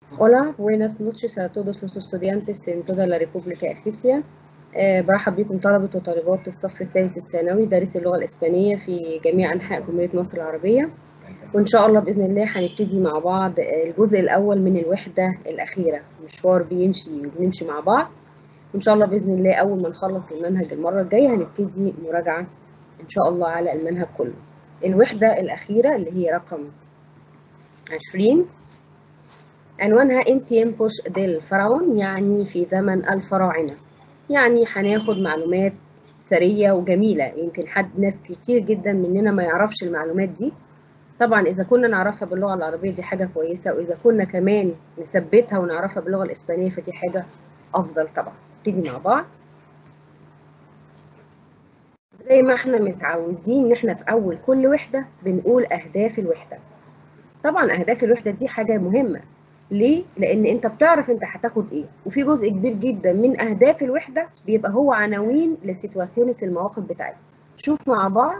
Hola, buenas noches a todos los estudiantes en toda la República Egipcia. آه، برحب بكم طلبة وطالبات الصف الثالث الثانوي دارس اللغة الإسبانية في جميع أنحاء جمهورية مصر العربية وإن شاء الله بإذن الله هنبتدي مع بعض الجزء الأول من الوحدة الأخيرة مشوار بيمشي وبنمشي مع بعض وإن شاء الله بإذن الله أول ما نخلص المنهج المرة الجاية هنبتدي مراجعة إن شاء الله على المنهج كله الوحدة الأخيرة اللي هي رقم 20 عنوانها ان tiempos del faraón يعني في زمن الفراعنة يعني هناخد معلومات ثرية وجميلة يمكن حد ناس كتير جدا مننا ما يعرفش المعلومات دي طبعا إذا كنا نعرفها باللغة العربية دي حاجة كويسة وإذا كنا كمان نثبتها ونعرفها باللغة الإسبانية فدي حاجة أفضل طبعا نبتدي مع بعض زي ما احنا متعودين إن احنا في أول كل وحدة بنقول أهداف الوحدة طبعا أهداف الوحدة دي حاجة مهمة ليه؟ لأن أنت بتعرف أنت هتاخد إيه، وفي جزء كبير جدا من أهداف الوحدة بيبقى هو عناوين لسيتواسيونس المواقف بتاعتك. شوف مع بعض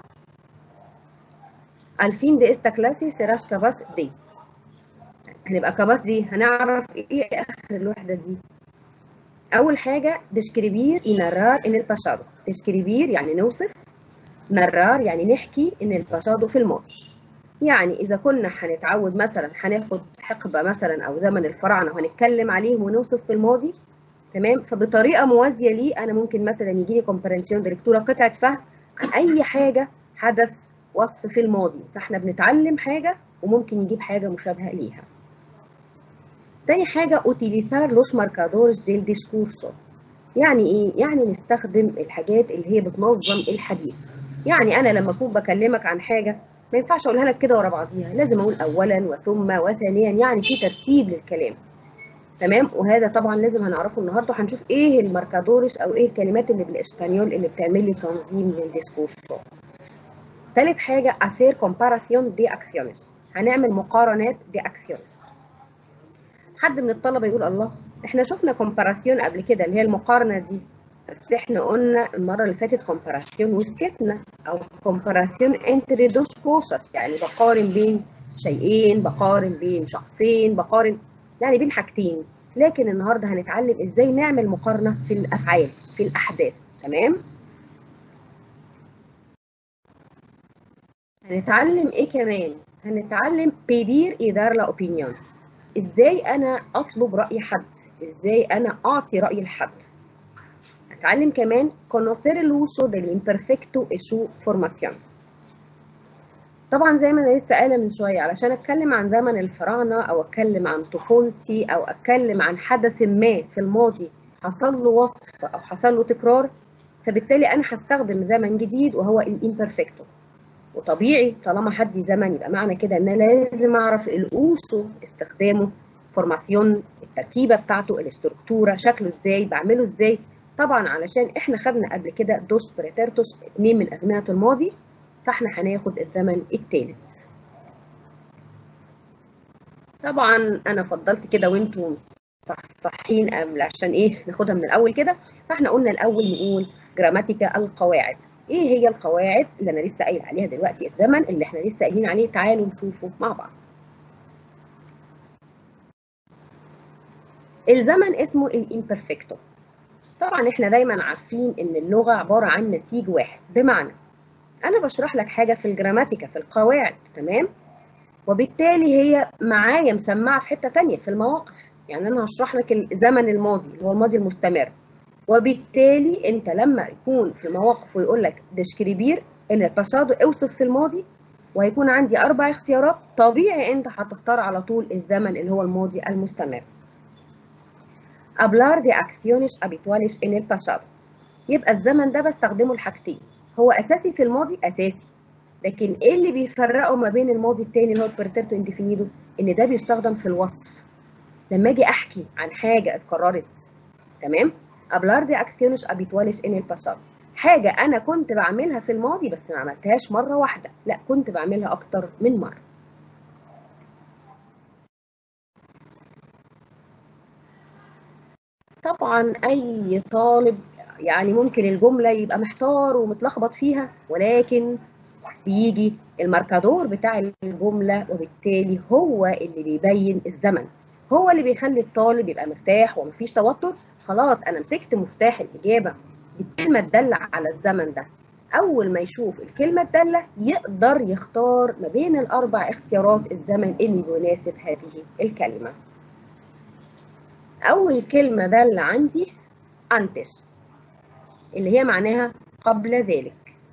al fin de esta clase serás capaz de هنبقى كباس دي هنعرف إيه آخر الوحدة دي. أول حاجة describir y narrar en el pasado. describir يعني نوصف narrar يعني نحكي in el pasado في الماضي. يعني إذا كنا هنتعود مثلا هناخد حقبة مثلا أو زمن الفراعنة وهنتكلم عليهم ونوصف في الماضي تمام فبطريقة موازية ليه أنا ممكن مثلا يجي لي كومبرنسيون ديركتورة قطعة فهم عن أي حاجة حدث وصف في الماضي فإحنا بنتعلم حاجة وممكن نجيب حاجة مشابهة ليها. تاني حاجة utilizar los marcadores del discurso يعني إيه؟ يعني نستخدم الحاجات اللي هي بتنظم الحديث. يعني أنا لما أكون بكلمك عن حاجة ما ينفعش اقولها لك كده ورا بعضيها لازم اقول اولا وثم وثانيا يعني في ترتيب للكلام تمام وهذا طبعا لازم هنعرفه النهارده وهنشوف ايه الماركادورس او ايه الكلمات اللي بالاسبانيول اللي بتعمل لي تنظيم للديسكورس ثالث حاجه hacer comparación de acciones هنعمل مقارنات de acciones حد من الطلبه يقول الله احنا شفنا كومباراسيون قبل كده اللي هي المقارنه دي بس احنا قلنا المرة اللي فاتت كومباراسيون وسكتنا أو كومباراسيون انتر دوس كوسس يعني بقارن بين شيئين بقارن بين شخصين بقارن يعني بين حاجتين لكن النهاردة هنتعلم ازاي نعمل مقارنة في الأفعال في الأحداث تمام هنتعلم ايه كمان هنتعلم بيدير إدار لا أوبينيون ازاي أنا أطلب رأي حد ازاي أنا أعطي رأي لحد هتعلم كمان conocer el uso del imperfecto y su formación طبعا زي ما انا لسه قايله من شويه علشان اتكلم عن زمن الفراعنه او اتكلم عن طفولتي او اتكلم عن حدث ما في الماضي حصل له وصف او حصل له تكرار فبالتالي انا هستخدم زمن جديد وهو الامبرفكتو وطبيعي طالما حدي زمن يبقى معنى كده ان انا لازم اعرف الاوسو استخدامه فورماسيون التركيبه بتاعته الاستركتوره شكله ازاي بعمله ازاي طبعا علشان احنا خدنا قبل كده دوس بريتيرتوس اتنين من ازمنه الماضي فاحنا هناخد الزمن الثالث طبعا انا فضلت كده وانتم صح صحين قبل عشان ايه ناخدها من الاول كده فاحنا قلنا الاول نقول جراماتيكا القواعد ايه هي القواعد اللي انا لسه قايل عليها دلوقتي الزمن اللي احنا لسه قايلين عليه تعالوا نشوفه مع بعض الزمن اسمه الامبرفكتو طبعا احنا دايما عارفين ان اللغه عباره عن نسيج واحد بمعنى انا بشرح لك حاجه في الجراماتيكا في القواعد تمام وبالتالي هي معايا مسمعه في حته تانية في المواقف يعني انا هشرح لك الزمن الماضي اللي هو الماضي المستمر وبالتالي انت لما يكون في المواقف ويقول لك ديسكريبير ان الباسادو اوصف في الماضي وهيكون عندي اربع اختيارات طبيعي انت هتختار على طول الزمن اللي هو الماضي المستمر hablar de acciones habituales en el pasado يبقى الزمن ده بستخدمه لحاجتين هو اساسي في الماضي اساسي لكن ايه اللي بيفرقه ما بين الماضي التاني اللي هو البرتيرتو انديفينيدو ان ده بيستخدم في الوصف لما اجي احكي عن حاجه اتكررت تمام hablar de acciones habituales en el pasado حاجه انا كنت بعملها في الماضي بس ما عملتهاش مره واحده لا كنت بعملها اكتر من مره طبعا اي طالب يعني ممكن الجمله يبقى محتار ومتلخبط فيها ولكن بيجي الماركادور بتاع الجمله وبالتالي هو اللي بيبين الزمن هو اللي بيخلي الطالب يبقى مرتاح ومفيش توتر خلاص انا مسكت مفتاح الاجابه بالكلمه الداله على الزمن ده اول ما يشوف الكلمه الداله يقدر يختار ما بين الاربع اختيارات الزمن اللي بيناسب هذه الكلمه اول كلمه داله عندي انتش اللي هي معناها قبل ذلك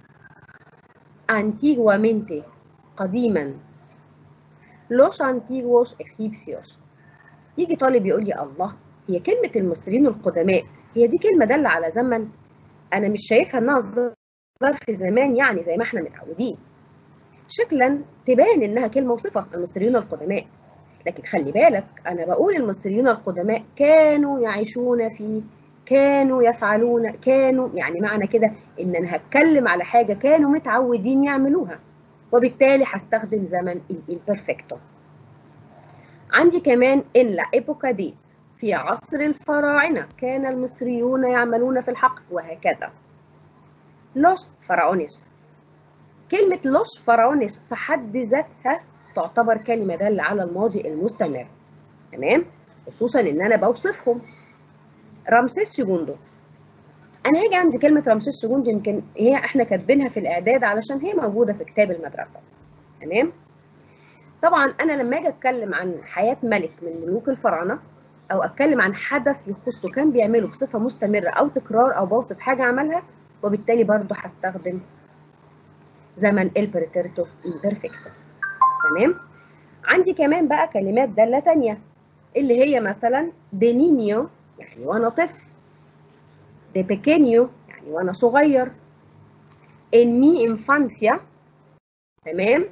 antiguamente قديما los antiguos egipcios يجي طالب يقول لي الله هي كلمة المصريين القدماء هي دي كلمة دالة على زمن أنا مش شايفها إنها ظرف زمان يعني زي ما إحنا متعودين شكلا تبان إنها كلمة وصفة المصريين القدماء لكن خلي بالك أنا بقول المصريين القدماء كانوا يعيشون في كانوا يفعلون كانوا يعني معنى كده إن أنا هتكلم على حاجة كانوا متعودين يعملوها وبالتالي هستخدم زمن الامبرفكتو عندي كمان إن لا إيبوكا دي في عصر الفراعنة كان المصريون يعملون في الحقل وهكذا لوس فراونيس كلمة لوس فراونيس في حد ذاتها تعتبر كلمة دالة على الماضي المستمر تمام خصوصا إن أنا بوصفهم رمسيس شجوندو أنا هاجي عندي كلمة رمسيس شجوندو يمكن هي إحنا كاتبينها في الإعداد علشان هي موجودة في كتاب المدرسة تمام طبعا أنا لما أجي أتكلم عن حياة ملك من ملوك الفراعنة او اتكلم عن حدث يخصه كان بيعمله بصفه مستمره او تكرار او بوصف حاجه عملها وبالتالي برضه هستخدم زمن البريتيرتو امبرفكتو تمام عندي كمان بقى كلمات داله تانية اللي هي مثلا دي نينيو يعني وانا طفل دي بيكينيو يعني وانا صغير ان مي انفانسيا تمام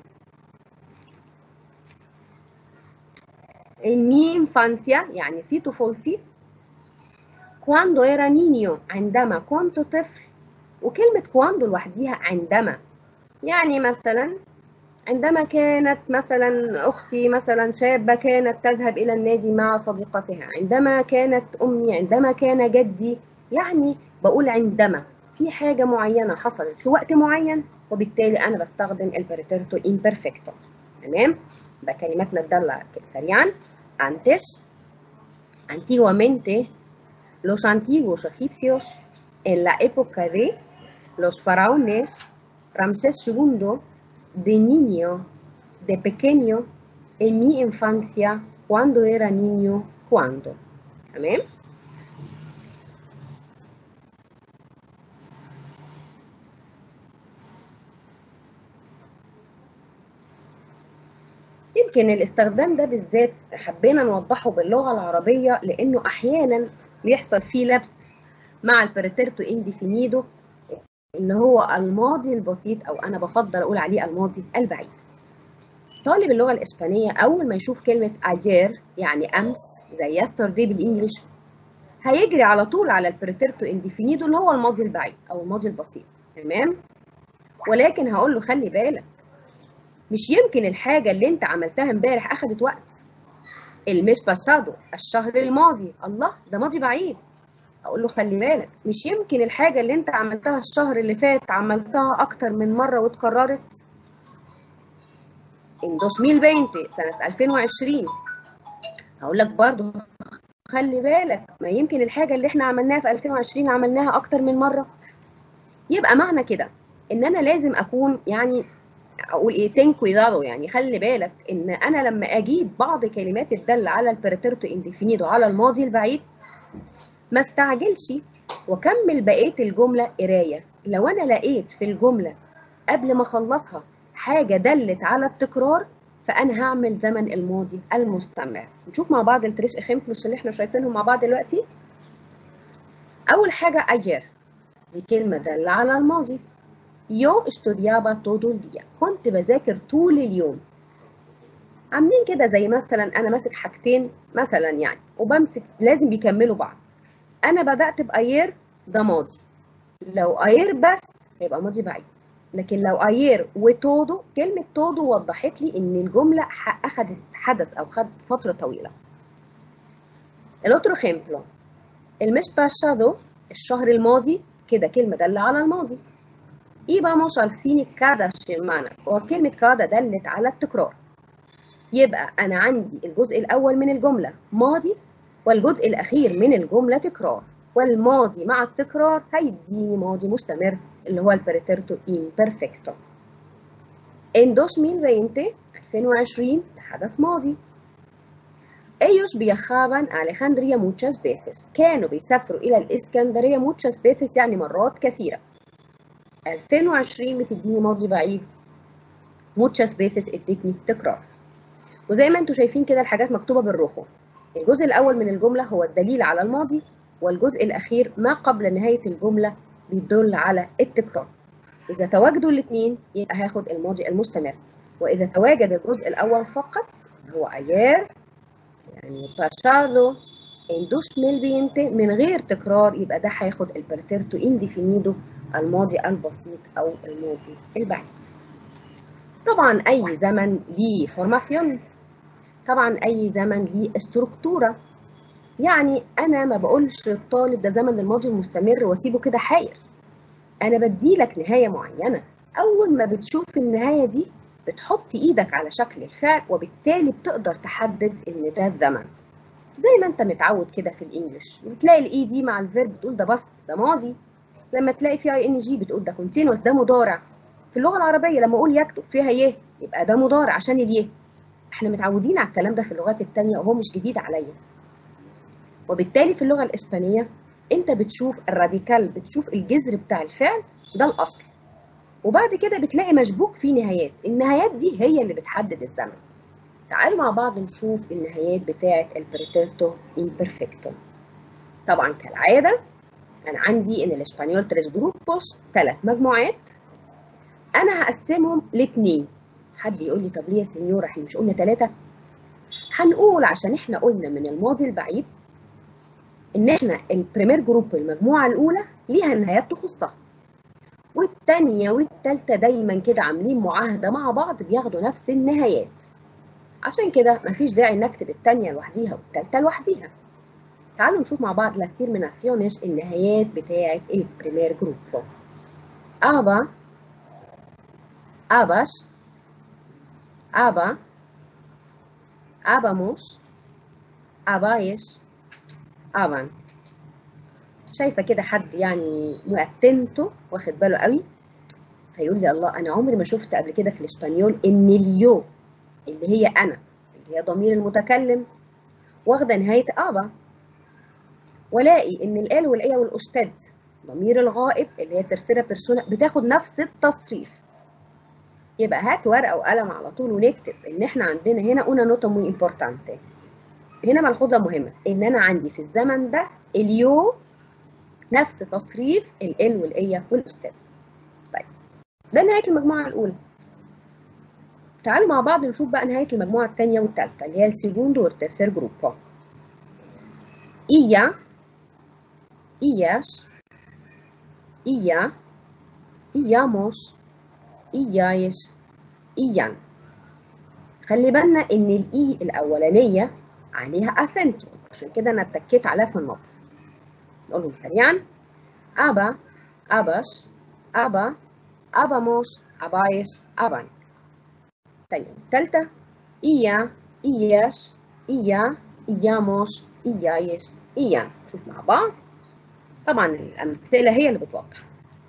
en mi infancia يعني في طفولتي cuando era niño عندما كنت طفل وكلمة cuando لوحديها عندما يعني مثلا عندما كانت مثلا أختي مثلا شابة كانت تذهب إلى النادي مع صديقتها عندما كانت أمي عندما كان جدي يعني بقول عندما في حاجة معينة حصلت في وقت معين وبالتالي أنا بستخدم البريتيرتو imperfecto تمام ده كلماتنا الدالة سريعا antes, antiguamente, los antiguos egipcios, en la época de los faraones, Ramsés II, de niño, de pequeño, en mi infancia, cuando era niño, cuando. Amén. يمكن الاستخدام ده بالذات حبينا نوضحه باللغة العربية لأنه أحيانا بيحصل فيه لبس مع البريتيرتو انديفينيدو اللي هو الماضي البسيط أو أنا بفضل أقول عليه الماضي البعيد. طالب اللغة الإسبانية أول ما يشوف كلمة أجير يعني أمس زي يستردي بالإنجلش هيجري على طول على البريتيرتو انديفينيدو اللي هو الماضي البعيد أو الماضي البسيط تمام؟ ولكن هقول له خلي بالك مش يمكن الحاجة اللي انت عملتها امبارح اخدت وقت المش باسادو الشهر الماضي الله ده ماضي بعيد اقول له خلي بالك مش يمكن الحاجة اللي انت عملتها الشهر اللي فات عملتها اكتر من مرة واتكررت ان 2020 سنة 2020 هقول لك برضو خلي بالك ما يمكن الحاجة اللي احنا عملناها في 2020 عملناها اكتر من مرة يبقى معنى كده ان انا لازم اكون يعني اقول ايه تين كويدادو يعني خلي بالك ان انا لما اجيب بعض كلمات الدالة على البريتيرتو انديفينيدو على الماضي البعيد ما استعجلش واكمل بقيه الجمله قرايه لو انا لقيت في الجمله قبل ما اخلصها حاجه دلت على التكرار فانا هعمل زمن الماضي المستمر نشوف مع بعض التريس اخيمبلوس اللي احنا شايفينهم مع بعض دلوقتي اول حاجه اجير دي كلمه دالة على الماضي يو estudiaba todo el día كنت بذاكر طول اليوم عاملين كده زي مثلا انا ماسك حاجتين مثلا يعني وبمسك لازم بيكملوا بعض انا بدات باير ده ماضي لو اير بس هيبقى ماضي بعيد لكن لو اير وتودو كلمه تودو وضحت لي ان الجمله اخذت حدث او خد فتره طويله الأوترو ejemplo المش pasado الشهر الماضي كده كلمه دالة على الماضي íbamos al cine cada semana وكلمة cada دلت على التكرار يبقى أنا عندي الجزء الأول من الجملة ماضي والجزء الأخير من الجملة تكرار والماضي مع التكرار هيديني ماضي مستمر اللي هو البريتيرتو imperfecto. En 2020 2020 ده حدث ماضي. Ellos viajaban a Alejandría muchas veces. كانوا بيسافروا إلى الإسكندرية muchas veces يعني مرات كثيرة. 2020 بتديني ماضي بعيد. muchas veces ادتني تكرار. وزي ما انتم شايفين كده الحاجات مكتوبة بالرخو. الجزء الأول من الجملة هو الدليل على الماضي والجزء الأخير ما قبل نهاية الجملة بيدل على التكرار إذا تواجدوا الاثنين يبقى هاخد الماضي المستمر وإذا تواجد الجزء الأول فقط هو أير يعني باشادو en 2020 من غير تكرار يبقى ده هياخد البرتيرتو انديفينيدو الماضي البسيط أو الماضي البعيد طبعا أي زمن ليه فورماسيون طبعا أي زمن ليه استركتورة يعني انا ما بقولش للطالب ده زمن الماضي المستمر واسيبه كده حاير انا بديلك نهايه معينه اول ما بتشوف النهايه دي بتحط ايدك على شكل الفعل وبالتالي بتقدر تحدد ان ده الزمن زي ما انت متعود كده في الانجليش بتلاقي الاي دي مع الفيرب بتقول ده باست ده ماضي لما تلاقي فيها اي ان جي بتقول ده كونتينوس ده مضارع في اللغه العربيه لما اقول يكتب فيها يه يبقى ده مضارع عشان اليه احنا متعودين على الكلام ده في اللغات التانية وهو مش جديد عليا وبالتالي في اللغة الإسبانية أنت بتشوف الراديكال بتشوف الجذر بتاع الفعل ده الأصل وبعد كده بتلاقي مشبوك فيه نهايات النهايات دي هي اللي بتحدد الزمن تعالوا مع بعض نشوف النهايات بتاعة البريتيرتو imperfecto طبعا كالعادة أنا عندي إن الإسبانيول تريس جروبوس ثلاث مجموعات أنا هقسمهم لاتنين حد يقول لي طب ليه يا سنيورة احنا مش قلنا ثلاثة هنقول عشان احنا قلنا من الماضي البعيد ان احنا البريمير جروب المجموعه الاولى ليها نهايات تخصها والتانية والتالتة دايما كده عاملين معاهدة مع بعض بياخدوا نفس النهايات عشان كده مفيش داعي نكتب التانية لوحديها والتالتة لوحديها تعالوا نشوف مع بعض لاس تيرميناسيونيش النهايات بتاعة البريمير جروب أبا أباش أبا أباموس أبايش أبان شايفة كده حد يعني مؤتنته واخد باله قوي فيقول لي الله أنا عمري ما شفت قبل كده في الإسبانيول إن اليو اللي هي أنا اللي هي ضمير المتكلم واخدة نهاية أبا ولاقي إن الآل والإيه والأستاذ ضمير الغائب اللي هي ترسيرة بيرسونا بتاخد نفس التصريف يبقى هات ورقة وقلم على طول ونكتب إن إحنا عندنا هنا أونا نوتا موي إمبورتانتي هنا ملحوظة مهمة إن أنا عندي في الزمن ده اليو نفس تصريف ال والإيه والأستاذ. طيب ده نهاية المجموعة الأولى. تعالوا مع بعض نشوف بقى نهاية المجموعة الثانية والثالثة اللي هي السيجوندو والترسير جروبو. إيا إياش إيا إياموس إيايش إيان. خلي بالنا إن الإي الأولانية عليها أسنتو عشان كده أنا اتكيت عليها في النطق نقولهم سريعا أبا أباش أبا أباموش أبايش أبان طيب التالتة إيا إياش إيا إياموش إيايش إيان شوف مع بعض طبعا الأمثلة هي اللي بتوضح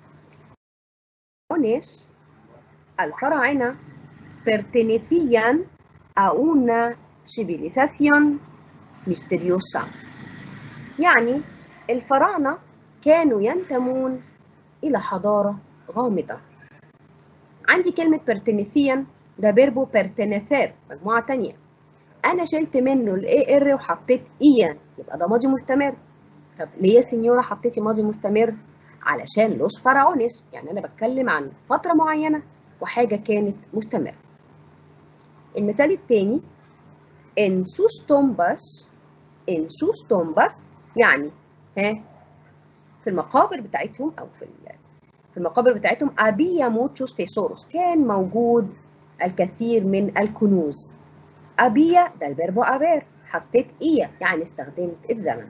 أونيس الفراعنة pertenecían a una civilización misteriosa يعني الفراعنة كانوا ينتمون إلى حضارة غامضة عندي كلمة pertenecían ده بيربو pertenecer مجموعة تانية أنا شلت منه ال AR وحطيت إيان يبقى ده ماضي مستمر طب ليه يا سنيورة حطيتي ماضي مستمر؟ علشان لوس فراعنس يعني أنا بتكلم عن فترة معينة وحاجة كانت مستمرة المثال التاني en sus tumbas en sus tumbas يعني ها في المقابر بتاعتهم او في في المقابر بتاعتهم había muchos tesoros كان موجود الكثير من الكنوز había ده الفيربو haber حطيت إيا يعني استخدمت الزمن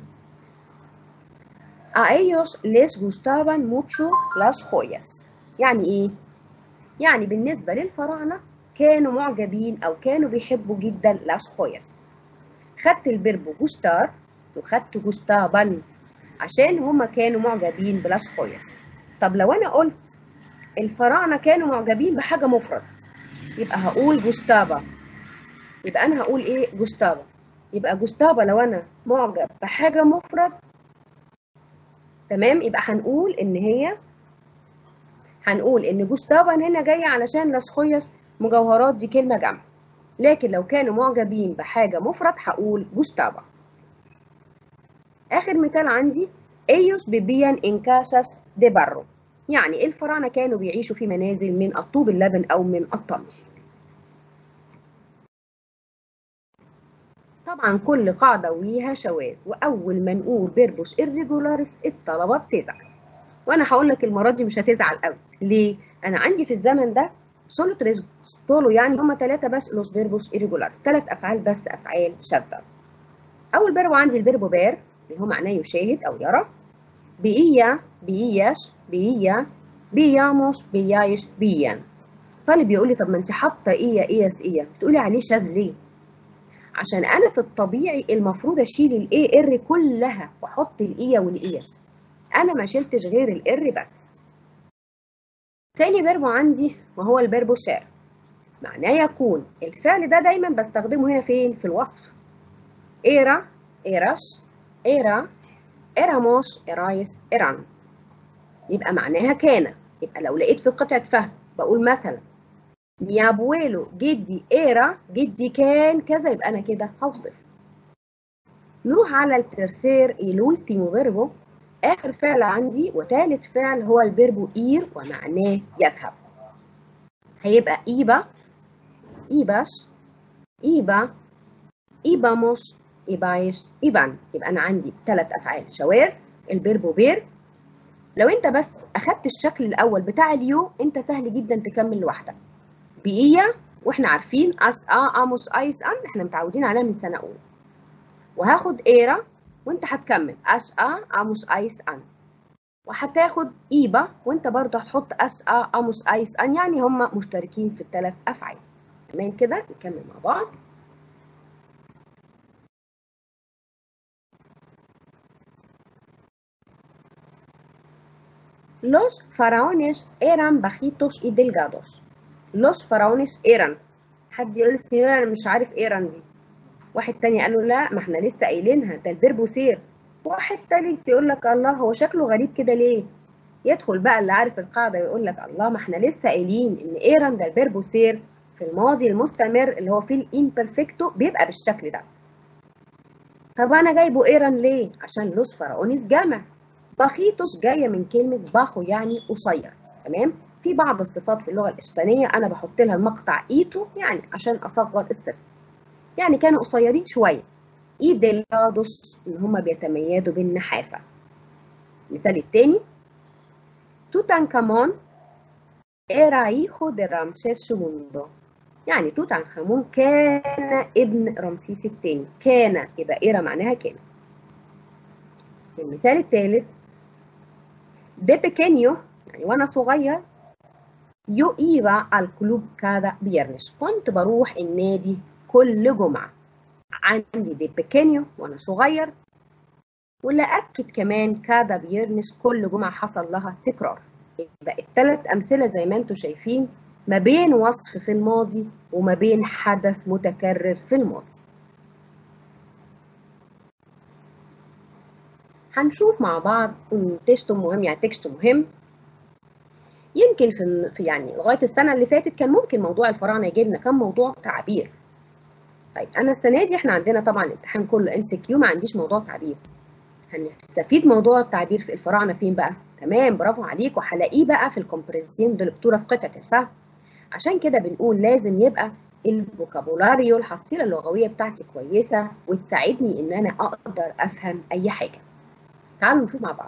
a ellos les gustaban mucho las joyas يعني ايه يعني بالنسبة للفراعنة كانوا معجبين أو كانوا بيحبوا جدا لاس خوياس خدت البربو جوستار وخدت جوستابان عشان هما كانوا معجبين بلاس خوياس طب لو أنا قلت الفراعنة كانوا معجبين بحاجة مفرد يبقى هقول جوستابا يبقى أنا هقول إيه جوستابا يبقى جوستابا لو أنا معجب بحاجة مفرد تمام يبقى هنقول إن هي هنقول إن جوستابا هنا جاية علشان لاس خوياس مجوهرات دي كلمة جمع لكن لو كانوا معجبين بحاجة مفرد هقول جوستابا آخر مثال عندي ellos vivían en casas de barro يعني الفراعنة كانوا بيعيشوا في منازل من الطوب اللبن أو من الطمي طبعا كل قاعدة وليها شواذ وأول ما نقول بيربوس irregularis الطلبة بتزعل وأنا هقول لك المرة دي مش هتزعل قوي ليه؟ أنا عندي في الزمن ده سولو تريز طولو يعني هما ثلاثة بس لوس بيربوس irregularis ثلاث أفعال بس أفعال شاذة أول بيربو عندي البيربو بير اللي هو معناه يشاهد أو يرى بإيا بإياش بإيا بياموس بيايش بيان طالب يقول لي طب ما انت حاطه ايه اياس ايه بتقولي عليه شاذ ليه عشان انا في الطبيعي المفروض اشيل الاي ار كلها واحط الايه والاياس انا ما شلتش غير الار بس تاني بيربو عندي وهو البيربو سار معناه يكون الفعل ده دايما بستخدمه هنا فين في الوصف ايرا ايراش ايرا إراموس إرايس إيران يبقى معناها كان يبقى لو لقيت في قطعة فهم بقول مثلا مي ابويلو جدي إيرا جدي كان كذا يبقى أنا كده هوصف نروح على الترثير الأولتيمو فيربو آخر فعل عندي وثالث فعل هو الفيربو إير ومعناه يذهب هيبقى إيبا إيباش إيبا إيباموس إيبايش إيبان يبقى أنا عندي ثلاث أفعال شواذ البيربو بير لو أنت بس أخدت الشكل الأول بتاع اليو أنت سهل جدا تكمل لوحدك بإيا وإحنا عارفين أس آ أموس أيس أن إحنا متعودين عليها من سنة أولى وهاخد إيرا وأنت هتكمل أس آ أموس أيس أن وهتاخد إيبا وأنت برضه هتحط أس آ أموس أيس أن يعني هما مشتركين في الثلاث أفعال تمام كده نكمل مع بعض Los faraones eran bajitos y delgados. Los faraones eran حد يقول لي انا مش عارف ايران دي واحد تاني قال له لا ما احنا لسه قايلينها ده البيربو سير واحد تالت يقول لك الله هو شكله غريب كده ليه يدخل بقى اللي عارف القاعده ويقول لك الله ما احنا لسه قايلين ان ايران ده البيربو سير في الماضي المستمر اللي هو في الامبرفكتو بيبقى بالشكل ده طب انا جايبه ايران ليه عشان لوس فراونيس جمع باخيتوس جايه من كلمه باخو يعني قصير تمام في بعض الصفات في اللغه الاسبانيه انا بحط لها المقطع ايتو يعني عشان اصغر الصفه يعني كانوا قصيرين شويه ايديلادوس ان هم بيتميزوا بالنحافه المثال الثاني توت عنخ امون era hijo de Ramsés II يعني توت عنخ امون كان ابن رمسيس الثاني كان يبقى إيرا معناها كان المثال الثالث de pequeño يعني وانا صغير yo iba al club cada viernes كنت بروح النادي كل جمعة عندي de pequeño وانا صغير ولا أكد كمان كادا بيرنس كل جمعة حصل لها تكرار يبقى الثلاث أمثلة زي ما انتم شايفين ما بين وصف في الماضي وما بين حدث متكرر في الماضي هنشوف مع بعض تكست مهم يعني تكست مهم يمكن في في يعني لغايه السنه اللي فاتت كان ممكن موضوع الفراعنه يجي لنا كم موضوع تعبير طيب انا السنه دي احنا عندنا طبعا الامتحان كله ام سي كيو ما عنديش موضوع تعبير هنستفيد موضوع التعبير في الفراعنه فين بقى تمام برافو عليك وهلاقيه بقى في الكومبرنسيون دي لكتوره في قطعه الفهم عشان كده بنقول لازم يبقى الفوكابولاريو الحصيله اللغويه بتاعتي كويسه وتساعدني ان انا اقدر افهم اي حاجه تعالوا نشوف مع بعض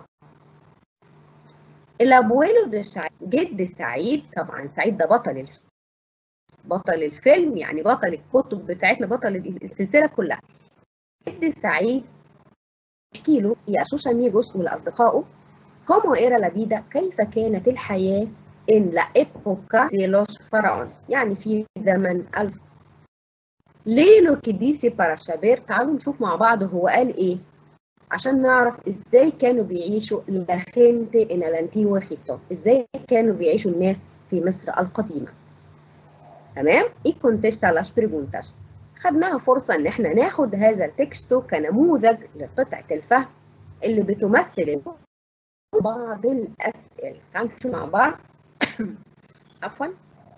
الابويلو ده سعيد جد سعيد طبعا سعيد ده بطل الفيلم بطل الفيلم يعني بطل الكتب بتاعتنا بطل السلسله كلها جد سعيد احكي له يا sus amigos ولاصدقائه كومو ايرا لا فيدا كيف كانت الحياه in la época de los faraones يعني في زمن الف ليه lo que dice para saber تعالوا نشوف مع بعض هو قال ايه عشان نعرف ازاي كانوا بيعيشوا la gente en el antiguo Egipto ازاي كانوا بيعيشوا الناس في مصر القديمة تمام y contesta las preguntas خدناها فرصة ان احنا ناخد هذا التكستو كنموذج لقطعة الفهم اللي بتمثل بعض الأسئلة تعالوا نشوف مع بعض عفوا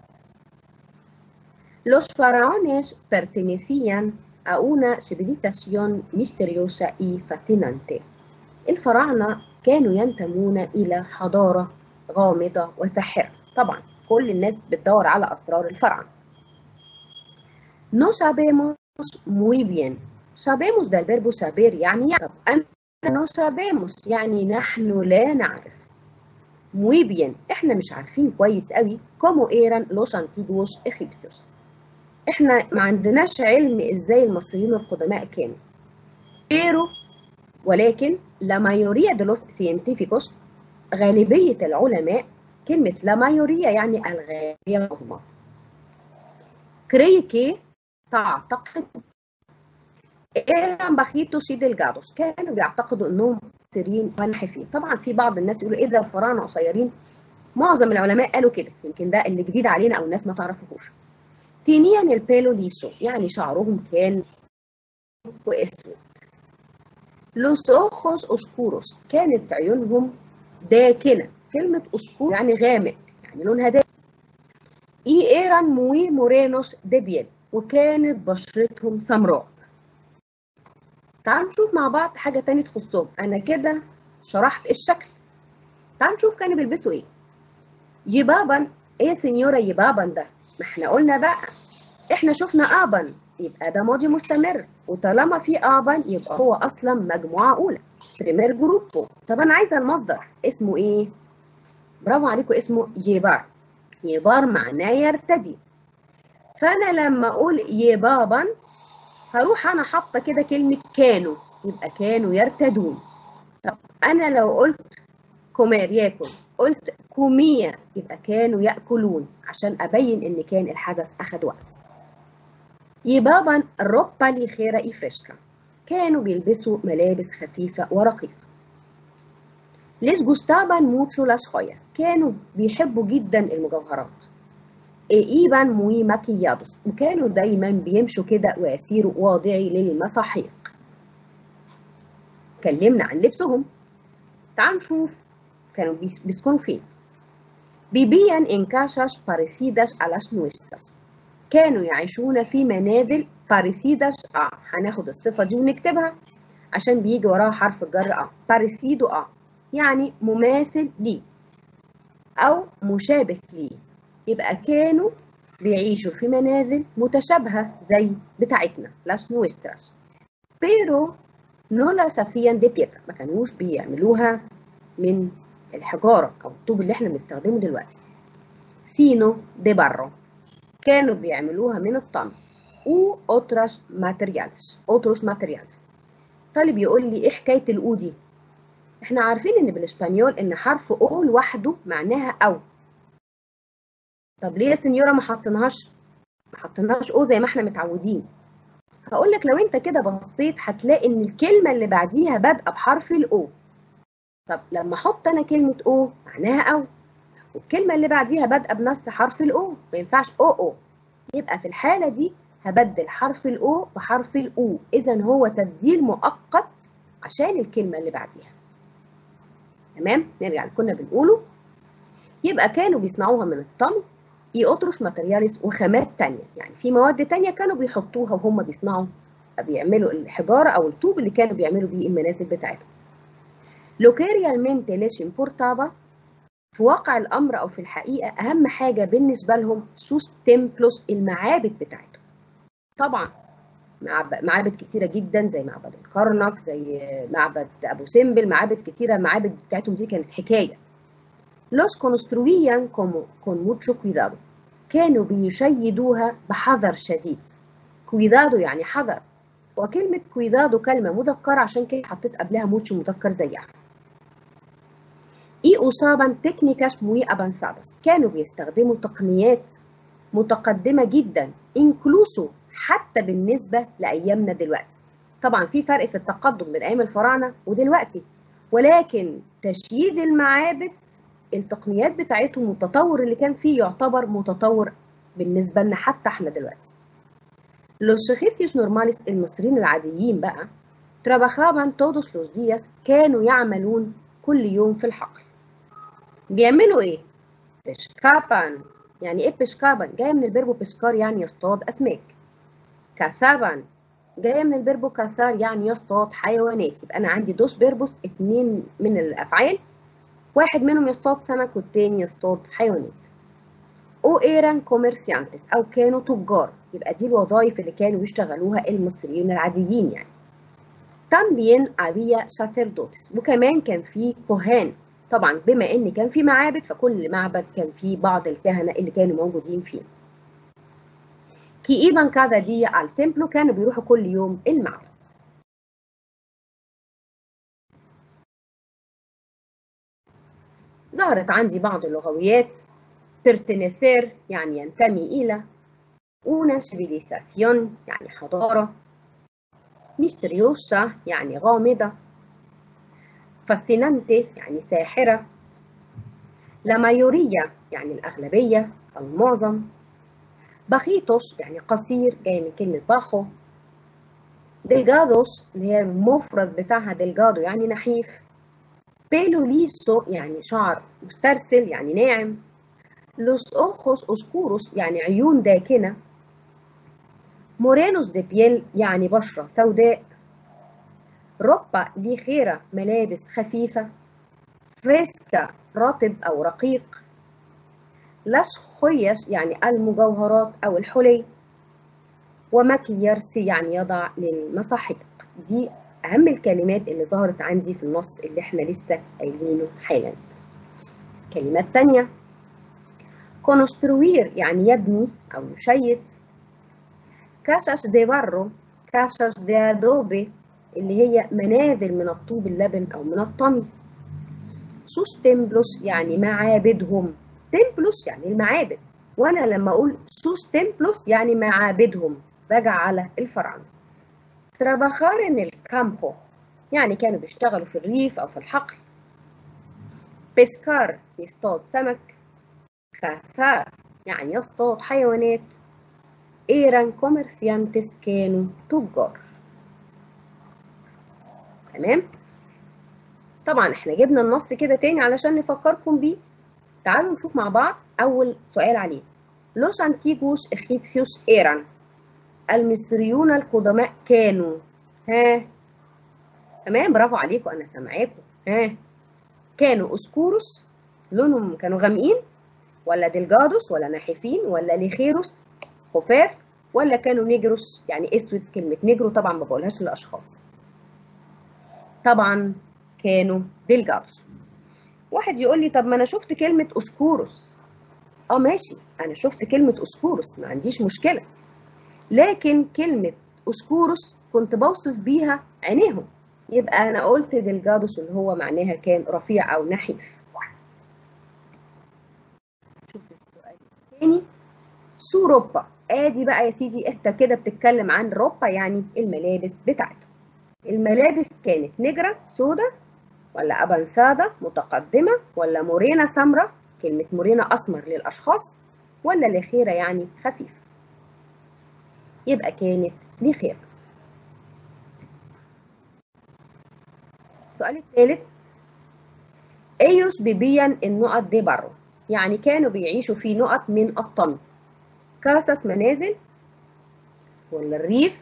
Los faraones pertenecían a una civilización misteriosa y fascinante. الفراعنة كانوا ينتمون إلى حضارة غامضة وساحرة. طبعا كل الناس بتدور على أسرار الفراعنة. No sabemos muy bien. Sabemos del verbo saber يعني طب أنا no sabemos يعني نحن لا نعرف. Muy bien احنا مش عارفين كويس قوي como eran los antiguos egipcios. احنا ما عندناش علم ازاي المصريين القدماء كانوا. Pero ولكن la mayoría de los científicos غالبية العلماء كلمة la mayoría يعني الغالبية العظمى. Cree que تعتقد eran bajitos y delgados كانوا بيعتقدوا انهم قصيرين ونحيفين طبعا في بعض الناس يقولوا ايه ده الفراعنه قصيرين معظم العلماء قالوا كده يمكن ده اللي جديد علينا او الناس ما تعرفوهوش تينيان البيلو ليسو يعني شعرهم كان واسود لوس اوخوس اوسكوروس كانت عيونهم داكنه كلمه اوسكور يعني غامق يعني لونها داكن اي ايران موي مورينوس ديبيل وكانت بشرتهم سمراء تعالوا نشوف مع بعض حاجة تانية تخصهم أنا كده شرحت الشكل تعالوا نشوف كانوا بيلبسوا إيه يبابا إيه سنيورة يبابا ده ما إحنا قلنا بقى إحنا شفنا آبا يبقى ده ماضي مستمر وطالما في آبا يبقى هو أصلا مجموعة أولى بريمير جروبو طب أنا عايزة المصدر اسمه إيه؟ برافو عليكم اسمه يبار يبار معناه يرتدي فأنا لما أقول يبابا هروح انا حاطه كده كلمه كانوا يبقى كانوا يرتدون طب انا لو قلت كومير ياكل قلت كومية يبقى كانوا ياكلون عشان ابين ان كان الحدث اخد وقت يبابا الروبا ليخيرا اي فريشكا كانوا بيلبسوا ملابس خفيفه ورقيقه ليس جوستابان موتشو لاس خوياس كانوا بيحبوا جدا المجوهرات إيبان موي ماكيادوس وكانوا دايما بيمشوا كده ويسيروا واضعي للمساحيق اتكلمنا عن لبسهم تعال نشوف كانوا بيسكنوا فين بيبيان ان كاشاش باريسيداش alas nuestras كانوا يعيشون في منازل باريسيداش اه هناخد الصفة دي ونكتبها عشان بيجي وراها حرف الجر اه باريسيدو اه يعني مماثل ليه أو مشابه ليه يبقى كانوا بيعيشوا في منازل متشابهة زي بتاعتنا لاس نويستراس بيرو no las hacían de piedra ما كانوش بيعملوها من الحجارة أو الطوب اللي احنا بنستخدمه دلوقتي sino de barro كانوا بيعملوها من الطن و otras materiales otros materiales طالب يقول لي ايه حكاية الأو دي احنا عارفين ان بالاسبانيول ان حرف او لوحده معناها او طب ليه يا سنيورة ما حطيناهاش ما حطيناهاش او زي ما احنا متعودين هقول لك لو انت كده بصيت هتلاقي ان الكلمة اللي بعديها بادئة بحرف الاو طب لما احط انا كلمة او معناها او والكلمة اللي بعديها بادئة بنفس حرف الاو ما ينفعش او او يبقى في الحالة دي هبدل حرف الاو بحرف الاو اذا هو تبديل مؤقت عشان الكلمة اللي بعديها تمام نرجع اللي كنا بنقوله يبقى كانوا بيصنعوها من الطن اي اوتروس ماترياليس وخامات تانية يعني في مواد تانية كانوا بيحطوها وهم بيصنعوا بيعملوا الحجارة أو الطوب اللي كانوا بيعملوا بيه المنازل بتاعتهم لو que realmente les importaba في واقع الأمر أو في الحقيقة أهم حاجة بالنسبة لهم سوس تمبلوس المعابد بتاعتهم طبعا معابد كتيرة جدا زي معبد الكرنك زي معبد أبو سمبل معابد كتيرة المعابد بتاعتهم دي كانت حكاية los construían como con mucho cuidado كانوا بيشيدوها بحذر شديد cuidado يعني حذر وكلمة cuidado كلمة مذكرة عشان كده حطيت قبلها mucho مذكر زيها y usaban técnicas muy avanzadas كانوا بيستخدموا تقنيات متقدمة جدا incluso حتى بالنسبة لأيامنا دلوقتي طبعا في فرق في التقدم من أيام الفراعنة ودلوقتي ولكن تشييد المعابد التقنيات بتاعتهم والتطور اللي كان فيه يعتبر متطور بالنسبة لنا حتى احنا دلوقتي Los egipcios normales المصريين العاديين بقى trabajaban todos los días كانوا يعملون كل يوم في الحقل بيعملوا ايه؟ بشكابان يعني ايه بشكابان؟ جاية من البربو بشكار يعني يصطاد أسماك كثابان جاية من البربو كثار يعني يصطاد حيوانات يبقى أنا عندي دوس بيربوس اتنين من الأفعال واحد منهم يصطاد سمك والتاني يصطاد حيوانات او ايران كوميرسيانتس او كانوا تجار يبقى دي الوظائف اللي كانوا بيشتغلوها المصريين العاديين يعني تامبين había sacerdotes وكمان كان في كهان طبعا بما ان كان في معابد فكل معبد كان فيه بعض الكهنه اللي كانوا موجودين فيه كي ايبان كادا دي على التمبلو كانوا بيروحوا كل يوم المعبد ظهرت عندي بعض اللغويات pertenecer يعني ينتمي إلى una civilización يعني حضارة misteriosa يعني غامضة fascinante يعني ساحرة la mayoría يعني الأغلبية أو المعظم bajitos يعني قصير جاي من كلمة باخو delgados اللي هي المفرد بتاعها delgado يعني نحيف pelo liso يعني شعر مسترسل يعني ناعم los ojos oscuros يعني عيون داكنة morenos de piel يعني بشرة سوداء ropa ligera ملابس خفيفة fresca رطب أو رقيق las joyas يعني المجوهرات أو الحلي ومكيرسي يعني يضع للمصاحيق دي أهم الكلمات اللي ظهرت عندي في النص اللي احنا لسه قايلينه حالا كلمات تانية construir يعني يبني أو يشيد casas de barro casas de adobe اللي هي منازل من الطوب اللبن أو من الطمي sus templos يعني معابدهم templos يعني المعابد وأنا لما أقول sus templos يعني معابدهم راجع على الفراعنة trabajar en el campo يعني كانوا بيشتغلوا في الريف أو في الحقل pescar يصطاد سمك cazar يعني يصطاد حيوانات eran comerciantes كانوا تجار تمام طبعا احنا جبنا النص كده تاني علشان نفكركم بيه تعالوا نشوف مع بعض اول سؤال عليه los antiguos egipcios eran المصريون القدماء كانوا ها تمام برافو عليكم انا سامعاكم ها كانوا اسكوروس لونهم كانوا غامقين ولا دلجادوس ولا ناحفين ولا ليخيروس خفاف ولا كانوا نيجروس يعني اسود كلمة نيجرو طبعا ما بقولهاش للأشخاص طبعا كانوا دلجادوس واحد يقول لي طب ما انا شفت كلمة اسكوروس اه ماشي انا شفت كلمة اسكوروس ما عنديش مشكلة لكن كلمة اسكوروس كنت بوصف بيها عينيهم يبقى انا قلت دلجادوس اللي هو معناها كان رفيع او نحيف شوف السؤال الثاني سو روبا ادي بقى يا سيدي انت كده بتتكلم عن روبا يعني الملابس بتاعته الملابس كانت نجرة سودة ولا أبنسادة متقدمة ولا مورينا سمرة كلمة مورينا أسمر للأشخاص ولا لخيرة يعني خفيفة يبقى كانت لخيرة السؤال الثالث ellos vivían النقط دي برو يعني كانوا بيعيشوا في نقط من الطمي كاسس منازل ولا الريف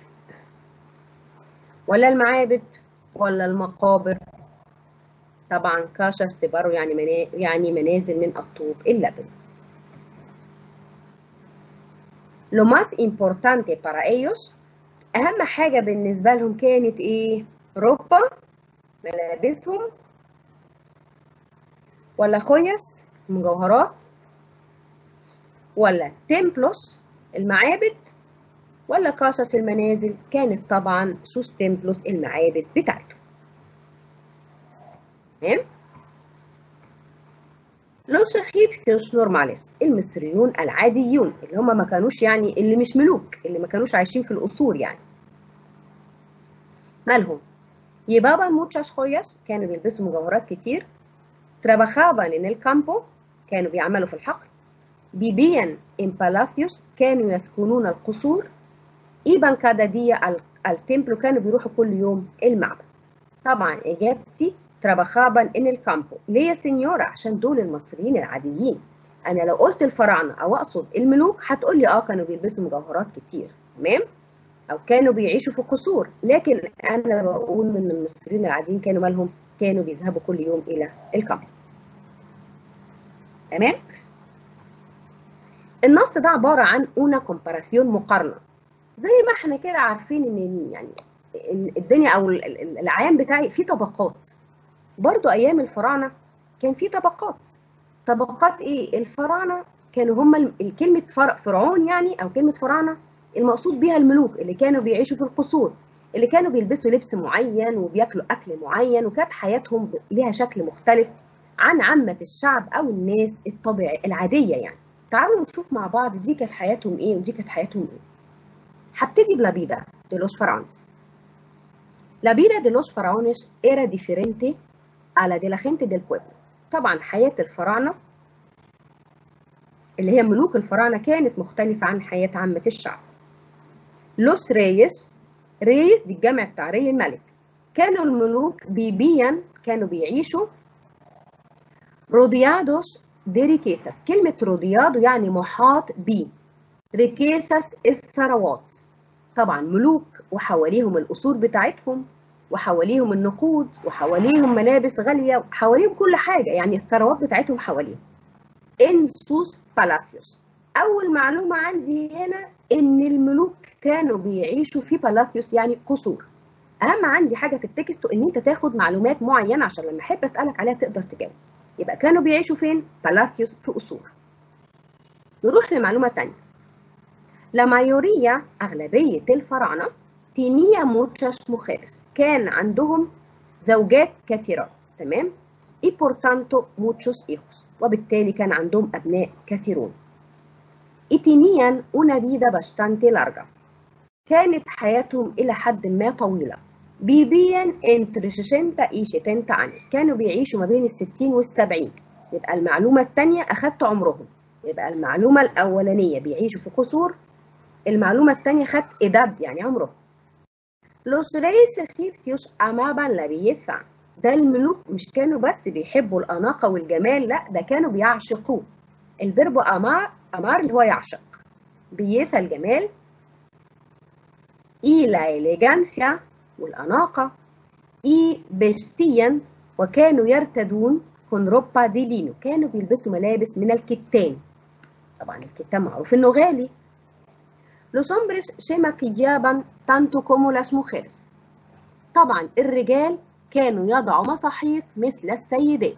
ولا المعابد ولا المقابر طبعا كاشس تبارو يعني منا... يعني منازل من الطوب اللبن lo más importante para ellos أهم حاجة بالنسبة لهم كانت إيه؟ روبا ملابسهم ولا خويس مجوهرات ولا تمبلوس المعابد ولا كاسس المنازل كانت طبعا سوس تمبلوس المعابد بتاعته تمام لوس egipcios normales المصريون العاديون اللي هم ما كانوش يعني اللي مش ملوك اللي ما كانوش عايشين في القصور يعني مالهم llevaban muchas joyas كانوا بيلبسوا مجوهرات كتير trabajaban en el campo كانوا بيعملوا في الحقل vivían en palacios كانوا يسكنون القصور iban cada día al, al templo كانوا بيروحوا كل يوم المعبد طبعا اجابتي trabajaban en el campo ليه يا سنيورة عشان دول المصريين العاديين انا لو قلت الفراعنه او اقصد الملوك هتقول لي اه كانوا بيلبسوا مجوهرات كتير تمام او كانوا بيعيشوا في قصور لكن انا بقول ان المصريين العاديين كانوا مالهم كانوا بيذهبوا كل يوم الى الكامب تمام النص ده عباره عن اون كومباراسيون مقارنه زي ما احنا كده عارفين ان يعني الدنيا او العام بتاعي فيه طبقات برضو ايام الفراعنه كان في طبقات طبقات ايه الفراعنه كانوا هم كلمه فرعون يعني او كلمه فراعنه المقصود بيها الملوك اللي كانوا بيعيشوا في القصور اللي كانوا بيلبسوا لبس معين وبياكلوا اكل معين وكانت حياتهم ليها شكل مختلف عن عامه الشعب او الناس الطبيعي العاديه يعني تعالوا نشوف مع بعض دي كانت حياتهم ايه ودي كانت حياتهم ايه هبتدي بلا vida de los faraones La vida de los faraones era diferente a la de la gente del pueblo. طبعا حياة الفراعنة اللي هي ملوك الفراعنة كانت مختلفة عن حياة عامة الشعب. لوس ريس ريس دي الجمع بتاع ري الملك. كانوا الملوك بيبيا كانوا بيعيشوا روديادوس دي ريكيثاس كلمة روديادو يعني محاط ب ريكيثاس الثروات طبعا ملوك وحواليهم القصور بتاعتهم وحواليهم النقود وحواليهم ملابس غالية وحواليهم كل حاجة يعني الثروات بتاعتهم حواليهم ان سوس بالاثيوس أول معلومة عندي هنا إن الملوك كانوا بيعيشوا في بالاثيوس يعني قصور أهم عندي حاجة في التكست إن أنت تاخد معلومات معينة عشان لما أحب أسألك عليها تقدر تجاوب يبقى كانوا بيعيشوا فين؟ بالاثيوس في قصور نروح لمعلومة تانية La mayoría أغلبية الفراعنة تينيا موتشاس مخيرس كان عندهم زوجات كثيرات تمام y por tanto muchos hijos وبالتالي كان عندهم أبناء كثيرون y tenían una vida bastante larga كانت حياتهم إلى حد ما طويلة vivían entre 60 y 70 años كانوا بيعيشوا ما بين الستين والسبعين يبقى المعلومة الثانية أخدت عمرهم يبقى المعلومة الأولانية بيعيشوا في قصور المعلومة الثانية خدت إداد يعني عمرهم Los reyes egipcios amaban la belleza ده الملوك مش كانوا بس بيحبوا الأناقة والجمال لا ده كانوا بيعشقوه الفيرب أمار أمار اللي هو يعشق بيثا الجمال إي لا إليجانسيا والأناقة إي بيستيا وكانوا يرتدون كون روبا دي لينو كانوا بيلبسوا ملابس من الكتان طبعا الكتان معروف إنه غالي Los hombres se maquillaban tanto como las mujeres. طبعا الرجال كانوا يضعوا مساحيق مثل السيدات.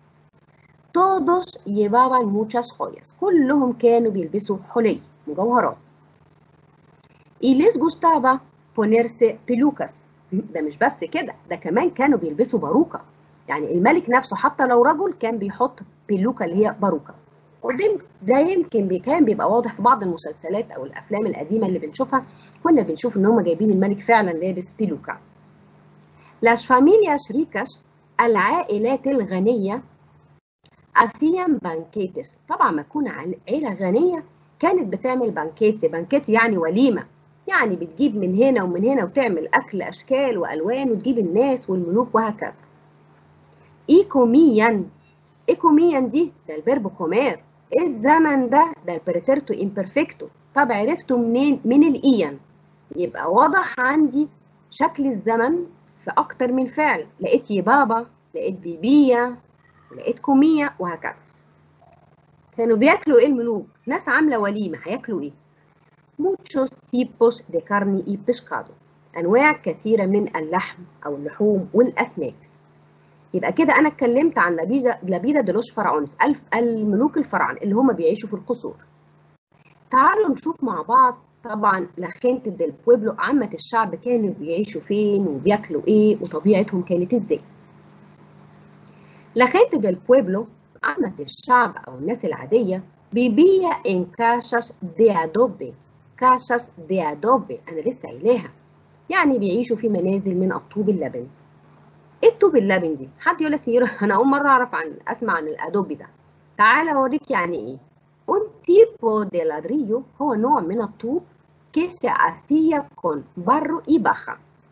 Todos llevaban muchas joyas. كلهم كانوا بيلبسوا حلي مجوهرات. Y les gustaba ponerse pelucas. ده مش بس كده ده كمان كانوا بيلبسوا باروكة. يعني الملك نفسه حتى لو رجل كان بيحط بيلوكة اللي هي باروكة. وده ده يمكن كان بيبقى واضح في بعض المسلسلات او الافلام القديمه اللي بنشوفها كنا بنشوف ان هم جايبين الملك فعلا لابس بيلوكا لاس فاميلياس ريكاس العائلات الغنيه اثيان بانكيتس طبعا ما تكون عيله غنيه كانت بتعمل بانكيت بانكيت يعني وليمه يعني بتجيب من هنا ومن هنا وتعمل اكل اشكال والوان وتجيب الناس والملوك وهكذا ايكوميا ايكوميا دي ده الفيرب كومير الزمن ده ده البريتيرتو امبرفكتو طب عرفته منين من الايان يبقى واضح عندي شكل الزمن في اكتر من فعل لقيت يبابا لقيت بيبيا لقيت كوميا وهكذا كانوا بياكلوا ايه الملوك ناس عامله وليمه هياكلوا ايه muchos tipos de carne y pescado انواع كثيره من اللحم او اللحوم والاسماك يبقى كده انا اتكلمت عن لابيدا لابيدا دلوش فرعونس الملوك الفراعنه اللي هم بيعيشوا في القصور تعالوا نشوف مع بعض طبعا لخينة ديل بويبلو عامة الشعب كانوا بيعيشوا فين وبياكلوا ايه وطبيعتهم كانت ازاي لخينة ديل بويبلو عامة الشعب أو الناس العادية بيبيع إن كاشاس دي أدوبي كاشاس دي أدوبي أنا لسه قايلاها يعني بيعيشوا في منازل من الطوب اللبن ايه الطوب اللبن دي حد يقول لي انا اول مره اعرف عن اسمع عن الادوبي ده تعالى اوريك يعني ايه un tipo de ladrillo هو نوع من الطوب que se hacía con barro y baja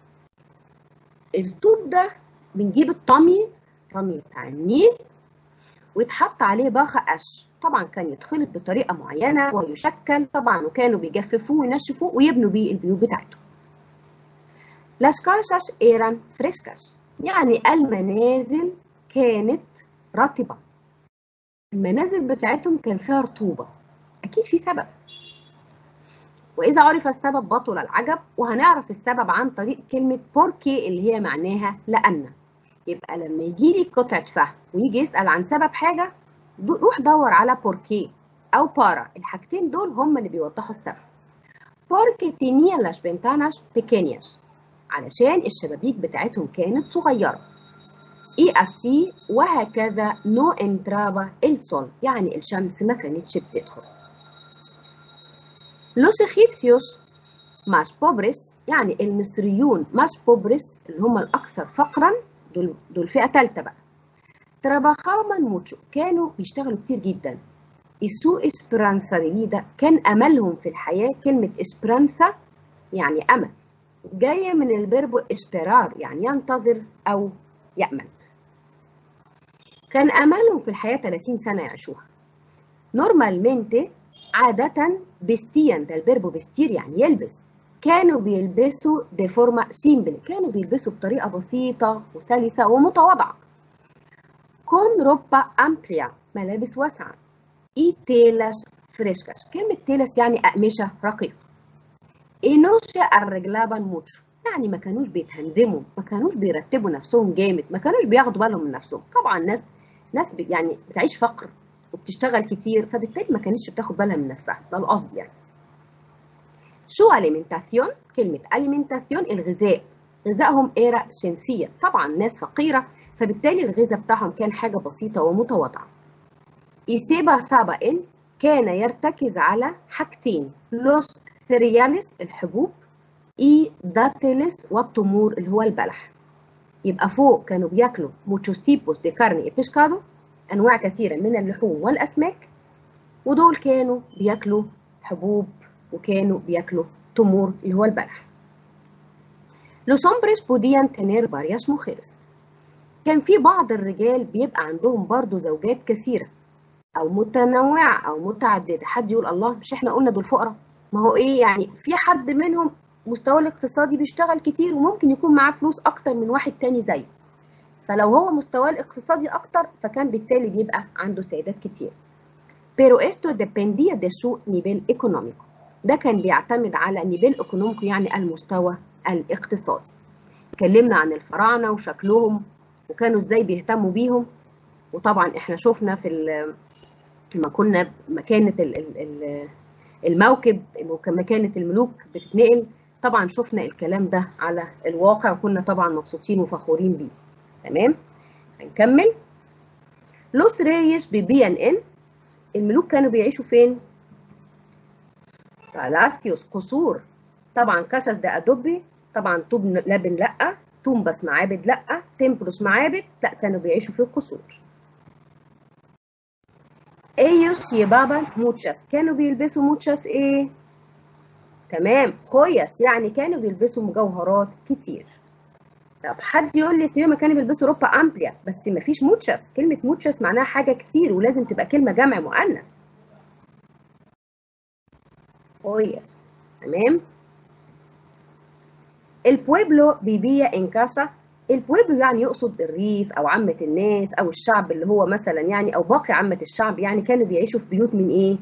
الطوب ده بنجيب الطمي الطمي بتاع النيل ويتحط عليه باخة قش طبعا كان يتخلط بطريقة معينة ويشكل طبعا وكانوا بيجففوه وينشفوه ويبنوا بيه البيوت بتاعتهم Las casas eran frescas يعني المنازل كانت رطبة المنازل بتاعتهم كان فيها رطوبة أكيد في سبب وإذا عرف السبب بطل العجب وهنعرف السبب عن طريق كلمة بوركي اللي هي معناها لأن يبقى لما يجي لي قطعة فهم ويجي يسأل عن سبب حاجة روح دور على بوركي أو بارا الحاجتين دول هم اللي بيوضحوا السبب بوركي تينيا لاش بنتاناش بيكينياش علشان الشبابيك بتاعتهم كانت صغيرة اي اسي وهكذا نو انترابا السول يعني الشمس ما كانتش بتدخل لوس اغيبسيوس ماش بوبريس يعني المصريون ماش بوبريس اللي هم الاكثر فقرا دول دول فئه ثالثه بقى تراباخاban موتشو كانوا بيشتغلوا كتير جدا السو اسبرانسا دي كان املهم في الحياه كلمه اسبرانسا يعني امل جاية من الفيرب اسبرار يعني ينتظر أو يأمل كان أملهم في الحياة 30 سنة يعيشوها نورمالمنتي عادة بستيا ده الفيرب بستير يعني يلبس كانوا بيلبسوا دي فورما سيمبل كانوا بيلبسوا بطريقة بسيطة وسلسة ومتواضعة كون روبا أمبليا ملابس واسعة إي تيلاس فريشكاش كلمة تيلاس يعني أقمشة رقيقة إينوشيا الرجلابا موتشو يعني ما كانوش بيتهندموا ما كانوش بيرتبوا نفسهم جامد ما كانوش بياخدوا بالهم من نفسهم طبعا ناس ناس يعني بتعيش فقر وبتشتغل كتير فبالتالي ما كانتش بتاخد بالها من نفسها ده القصد يعني شو اليمنتاسيون كلمة اليمنتاسيون الغذاء غذائهم إيرا شمسية طبعا ناس فقيرة فبالتالي الغذاء بتاعهم كان حاجة بسيطة ومتواضعة إيسيبا سابا إن كان يرتكز على حاجتين لوس سيرياليس الحبوب اي داتيلس والتمور اللي هو البلح يبقى فوق كانوا بياكلوا موتشوس تيبوس دي كارني اي بيشكادو انواع كثيره من اللحوم والاسماك ودول كانوا بياكلوا حبوب وكانوا بياكلوا تمور اللي هو البلح Los hombres podían tener varias mujeres كان في بعض الرجال بيبقى عندهم برضو زوجات كثيرة أو متنوعة أو متعددة حد يقول الله مش احنا قلنا دول فقراء ما هو ايه يعني في حد منهم مستواه الاقتصادي بيشتغل كتير وممكن يكون معاه فلوس اكتر من واحد تاني زيه فلو هو مستواه الاقتصادي اكتر فكان بالتالي بيبقى عنده سيدات كتير pero esto dependía de su nivel económico ده كان بيعتمد على نيفيل ايكونوميكو يعني المستوى الاقتصادي اتكلمنا عن الفراعنه وشكلهم وكانوا ازاي بيهتموا بيهم وطبعا احنا شفنا في لما كنا مكانه ال ال الموكب مكانه الملوك بتتنقل طبعا شفنا الكلام ده على الواقع وكنا طبعا مبسوطين وفخورين بيه تمام هنكمل لوس ريش ببي ان ان الملوك كانوا بيعيشوا فين بالاستيوس قصور طبعا كاساس ده ادوبي طبعا طوب لبن لا تومبس معابد لا تمبلوس معابد لا كانوا بيعيشوا في قصور ايوس يبابا موتشاس كانوا بيلبسوا موتشاس ايه تمام خويس يعني كانوا بيلبسوا مجوهرات كتير طب حد يقول لي سيما كانوا بيلبسوا روبا امبليا بس ما فيش موتشاس كلمه موتشاس معناها حاجه كتير ولازم تبقى كلمه جمع مؤنث كويس تمام البويبلو بيبيا ان كاسا البويبلو يعني يقصد الريف او عامه الناس او الشعب اللي هو مثلا يعني او باقي عامه الشعب يعني كانوا بيعيشوا في بيوت من ايه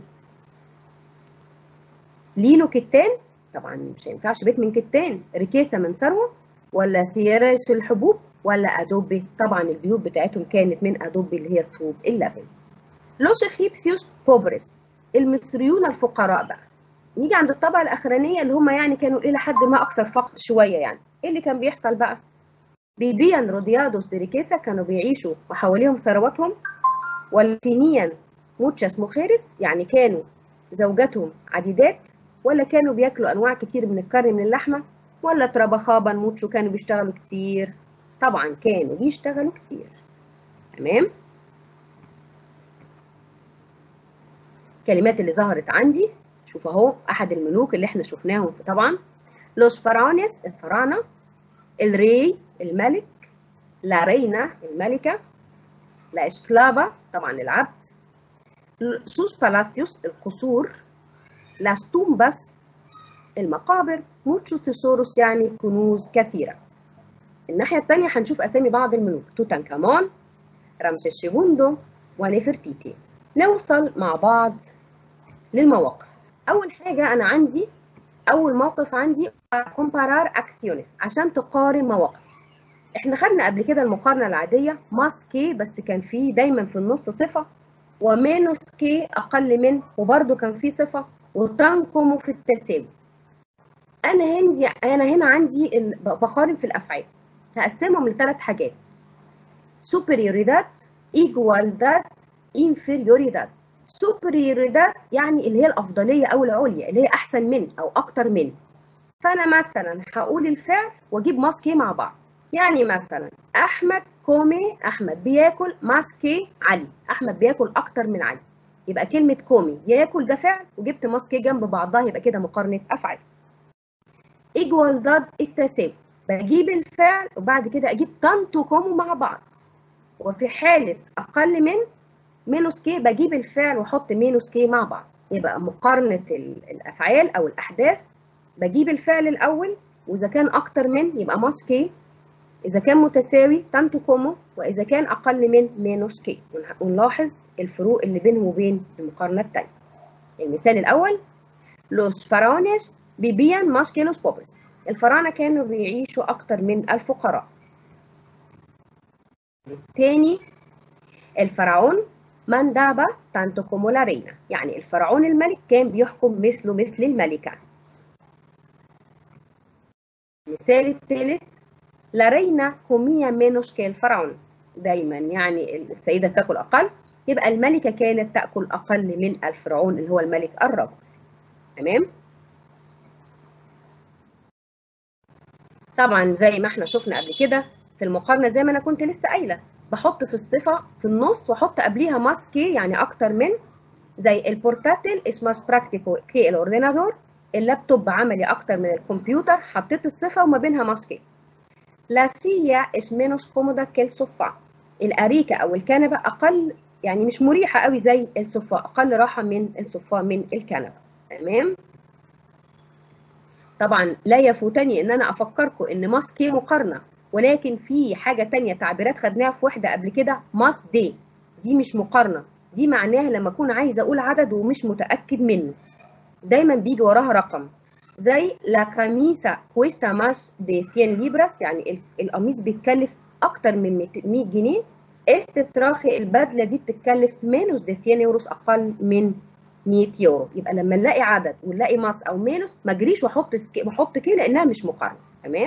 لينو كتان طبعا مش هينفعش بيت من كتان ريكيثا من ثروه ولا ثيراس الحبوب ولا ادوبي طبعا البيوت بتاعتهم كانت من ادوبي اللي هي الطوب اللبن لوس اخيبسيوس بوبرس المصريون الفقراء بقى نيجي عند الطبقه الاخرانيه اللي هم يعني كانوا الى حد ما اكثر فقر شويه يعني ايه اللي كان بيحصل بقى بيبيان روديادوس دي ريكيثا كانوا بيعيشوا وحواليهم ثروتهم ولا tenían muchas mujeres يعني كانوا زوجاتهم عديدات ولا كانوا بياكلوا انواع كتير من الكري من اللحمه ولا trabajaban mucho كانوا بيشتغلوا كتير طبعا كانوا بيشتغلوا كتير تمام الكلمات اللي ظهرت عندي شوف اهو احد الملوك اللي احنا شفناهم في طبعا لوس فرانيس الفراعنه الري الملك لا رينا الملكه لا اسكلافا طبعا العبد سوس بالاثيوس القصور لاس تومباس المقابر موتشو تيسوروس يعني كنوز كثيره الناحيه الثانيه هنشوف اسامي بعض الملوك توتن كامون رمسيس شيبوندو ونفرتيتي نوصل مع بعض للمواقف اول حاجه انا عندي اول موقف عندي كومبارار اكسيونس عشان تقارن مواقف احنا خدنا قبل كده المقارنه العاديه ماسكي بس كان في دايما في النص صفه ومينوس كي اقل من وبرده كان في صفه وتنقم في التساوي انا هندي انا هنا عندي ال... بقارن في الافعال هقسمهم لثلاث حاجات سوبريوريداد ايجوالداد انفيريوريداد سوبريوريداد يعني اللي هي الافضليه او العليا اللي هي احسن من او اكتر من فانا مثلا هقول الفعل واجيب ماسكي مع بعض يعني مثلا احمد كومي احمد بياكل ماسكي علي احمد بياكل اكتر من علي يبقى كلمه كومي ياكل ده فعل وجبت ماسكي جنب بعضها يبقى كده مقارنه افعال ايجوال ضد التساوي بجيب الفعل وبعد كده اجيب تانتو كومو مع بعض وفي حاله اقل من مينوس كي بجيب الفعل واحط مينوس كي مع بعض يبقى مقارنه الافعال او الاحداث بجيب الفعل الاول واذا كان اكتر من يبقى ماس كي اذا كان متساوي تانتو كومو واذا كان اقل من مينوس كي ونلاحظ الفروق اللي بينهم وبين المقارنه الثانيه المثال الاول لوس فaraones vivían más que los pobres الفراعنه كانوا بيعيشوا اكتر من الفقراء الثاني الفرعون mandaba tanto como la reina يعني الفرعون الملك كان بيحكم مثله مثل الملكة المثال الثالث la reina comía menos que el faraón دايما يعني السيدة تاكل أقل يبقى الملكة كانت تأكل أقل من الفرعون اللي هو الملك الرجل تمام طبعا زي ما احنا شفنا قبل كده في المقارنة زي ما أنا كنت لسه قايلة بحط في الصفة في النص واحط قبليها más que يعني أكتر من زي البورتاتيل es más práctico que el ordenador اللابتوب عملي أكتر من الكمبيوتر حطيت الصفة وما بينها más que la silla es menos cómoda que el sofá الأريكة أو الكنبة أقل يعني مش مريحة قوي زي السوفا أقل راحة من السوفا من الكنبة تمام طبعا لا يفوتني ان انا افكركم ان ماسكي مقارنه ولكن في حاجة تانية تعبيرات خدناها في وحدة قبل كده must دي دي مش مقارنة دي معناها لما أكون عايزة أقول عدد ومش متأكد منه دايما بيجي وراها رقم زي لا كاميسا كويستا ماس دي 100 ليبراس يعني القميص بيتكلف أكتر من 100 جنيه استتراخي البدلة دي بتتكلف مينوس دي 100 يوروس أقل من 100 يورو يبقى لما نلاقي عدد ونلاقي ماس أو مينوس ما اجريش واحط واحط كي لأنها مش مقارنة تمام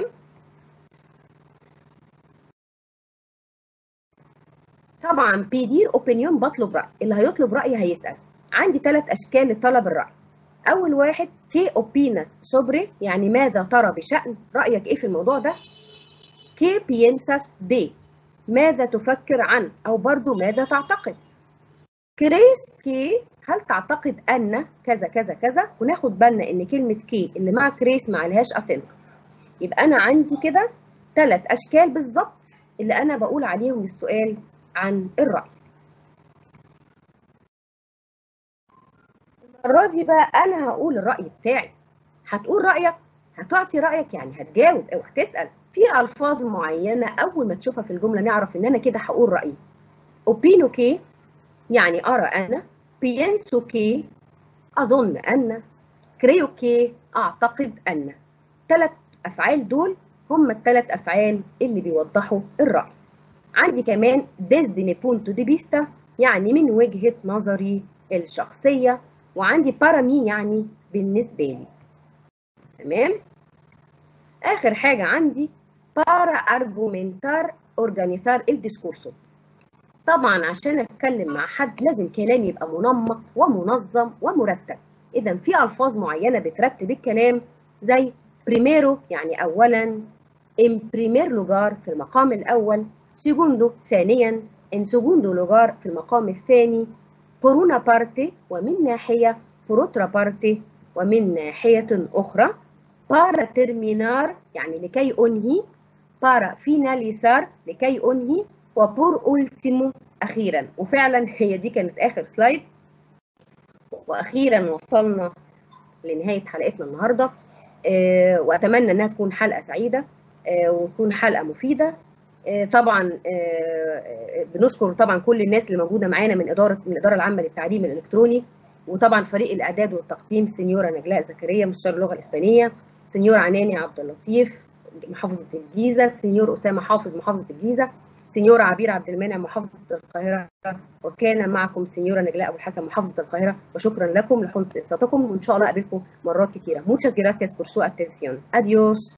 طبعا بيدير اوبينيون بطلب راي اللي هيطلب راي هيسال عندي ثلاث اشكال لطلب الراي اول واحد كي اوبيناس سوبري يعني ماذا ترى بشان رايك ايه في الموضوع ده كي بينساس دي ماذا تفكر عن او برضو ماذا تعتقد كريس كي هل تعتقد ان كذا كذا كذا وناخد بالنا ان كلمه كي اللي مع كريس ما عليهاش اثنت يبقى انا عندي كده ثلاث اشكال بالظبط اللي انا بقول عليهم للسؤال عن الرأي المرة دي بقى أنا هقول الرأي بتاعي هتقول رأيك هتعطي رأيك يعني هتجاوب أو هتسأل في ألفاظ معينة أول ما تشوفها في الجملة نعرف إن أنا كده هقول رأيي أوبينو كي يعني أرى أنا بينسو كي أظن أن كريو كي أعتقد أن ثلاث أفعال دول هم الثلاث أفعال اللي بيوضحوا الرأي عندي كمان desde mi punto di vista يعني من وجهة نظري الشخصية وعندي para mí يعني بالنسبة لي تمام آخر حاجة عندي para argumentar organizar el discurso طبعا عشان اتكلم مع حد لازم كلامي يبقى منمق ومنظم ومرتب اذا في الفاظ معينه بترتب الكلام زي بريميرو يعني اولا ان بريمير لوجار في المقام الاول سيجوندو ثانيا ان سيجوندو لوجار في المقام الثاني بورونا بارتي ومن ناحيه بروترا بارتي ومن ناحيه اخرى بارا ترمينار يعني لكي انهي بارا فيناليسار لكي انهي وبور أولتيمو أخيرا وفعلا هي دي كانت آخر سلايد وأخيرا وصلنا لنهاية حلقتنا النهاردة أه وأتمنى أنها تكون حلقة سعيدة أه وتكون حلقة مفيدة أه طبعا بنشكر طبعا كل الناس اللي موجودة معانا من إدارة من الإدارة العامة للتعليم الإلكتروني وطبعا فريق الإعداد والتقديم سنيورة نجلاء زكريا مستشار اللغة الإسبانية سنيور عناني عبد اللطيف محافظة الجيزة سنيور أسامة حافظ محافظة الجيزة سنيورة عبير عبد المنعم محافظة القاهرة وكان معكم سنيورة نجلاء أبو الحسن محافظة القاهرة وشكرا لكم لحسن إنصاتكم وإن شاء الله أقابلكم مرات كثيرة muchas gracias por su atención adiós